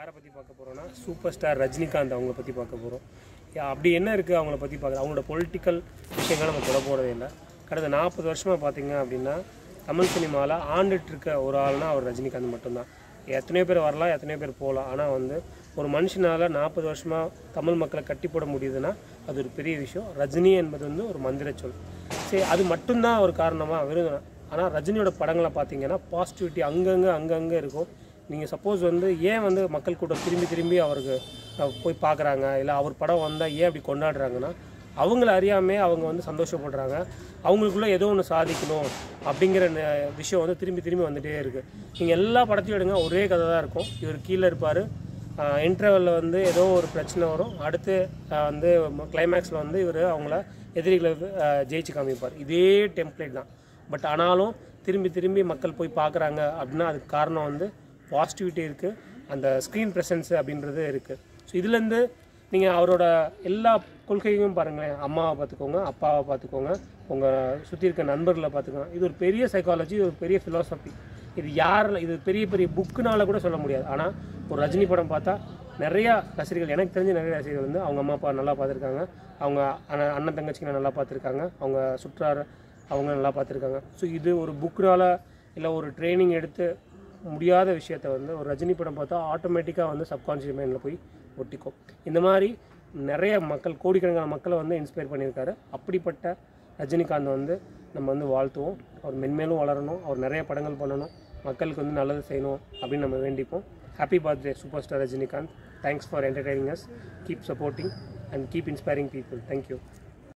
யாரை பற்றி பார்க்க போகிறோம்னா சூப்பர் ஸ்டார் ரஜினிகாந்த் அவங்கள பற்றி பார்க்க போகிறோம் அப்படி என்ன இருக்குது அவங்கள பற்றி பார்க்குறது அவங்களோட பொலிட்டிக்கல் விஷயங்கள் நம்ம தொட போகிறதே இல்லை கடந்த நாற்பது வருஷமாக பார்த்தீங்க அப்படின்னா தமிழ் சினிமாவில் ஆண்டுட்டு இருக்க ஒரு ஆள்னா அவர் ரஜினிகாந்த் மட்டும்தான் எத்தனையோ பேர் வரலாம் எத்தனையோ பேர் போகலாம் ஆனால் வந்து ஒரு மனுஷனால் நாற்பது வருஷமாக தமிழ் மக்களை கட்டி போட முடியுதுன்னா அது ஒரு பெரிய விஷயம் ரஜினி என்பது வந்து ஒரு மந்திர சொல் சரி அது மட்டும்தான் ஒரு காரணமாக வெறும் ஆனால் ரஜினியோட படங்களை பார்த்தீங்கன்னா பாசிட்டிவிட்டி அங்கங்கே அங்கங்கே இருக்கும் நீங்கள் சப்போஸ் வந்து ஏன் வந்து மக்கள் கூட திரும்பி திரும்பி அவருக்கு அஹ், போய் பார்க்குறாங்க இல்லை அவர் படம் வந்தால் ஏன் அப்படி கொண்டாடுறாங்கன்னா அவங்கள அறியாமே அவங்க வந்து சந்தோஷப்படுறாங்க அவங்களுக்குள்ள ஏதோ ஒன்று சாதிக்கணும் அப்படிங்கிற ந- விஷயம் வந்து திரும்பி திரும்பி வந்துகிட்டே இருக்குது நீங்கள் எல்லா படத்தையும் எடுங்க ஒரே கதை தான் இருக்கும் இவர் கீழே இருப்பார் இன்டர்வலில் வந்து ஏதோ ஒரு பிரச்சனை வரும் அடுத்து அஹ், வந்து கிளைமேக்ஸில் வந்து இவர் அவங்கள எதிரிகளை அஹ், ஜெயிச்சு காமிப்பார் இதே டெம்ப்ளேட் தான் பட் ஆனாலும் திரும்பி திரும்பி மக்கள் போய் பார்க்குறாங்க அப்படின்னா அதுக்கு காரணம் வந்து பாசிட்டிவிட்டி இருக்குது அந்த ஸ்க்ரீன் ப்ரெசன்ஸ் அப்படின்றது இருக்குது ஸோ இதுலேருந்து நீங்கள் அவரோட எல்லா கொள்கையும் பாருங்களேன் அம்மாவை பார்த்துக்கோங்க அப்பாவை பார்த்துக்கோங்க உங்கள் சுற்றி இருக்க நண்பர்களை பார்த்துக்கோங்க இது ஒரு பெரிய சைக்காலஜி ஒரு பெரிய ஃபிலாசபி இது யாரில் இது பெரிய பெரிய புக்குனால கூட சொல்ல முடியாது ஆனால் ஒரு ரஜினி படம் பார்த்தா நிறையா ரசிகர்கள் எனக்கு தெரிஞ்ச நிறைய ரசிகர்கள் வந்து அவங்க அம்மா அப்பா நல்லா பார்த்துருக்காங்க அவங்க அண்ணன் அண்ணன் தங்கச்சிங்களை நல்லா பார்த்துருக்காங்க அவங்க சுற்றார் அவங்க நல்லா பார்த்துருக்காங்க ஸோ இது ஒரு புக்குனால இல்லை ஒரு ட்ரைனிங் எடுத்து முடியாத விஷயத்த வந்து ஒரு ரஜினி படம் பார்த்தா ஆட்டோமேட்டிக்காக வந்து சப்கான்ஷியஸ் மைண்டில் போய் ஒட்டிக்கும் இந்த மாதிரி நிறைய மக்கள் கோடிக்கணக்கான மக்களை வந்து இன்ஸ்பயர் பண்ணியிருக்காரு அப்படிப்பட்ட ரஜினிகாந்த் வந்து நம்ம வந்து வாழ்த்துவோம் அவர் மென்மேலும் வளரணும் அவர் நிறைய படங்கள் பண்ணணும் மக்களுக்கு வந்து நல்லது செய்யணும் அப்படின்னு நம்ம வேண்டிப்போம் happy birthday super star Rajinikanth thanks for entertaining us keep supporting and keep inspiring people thank you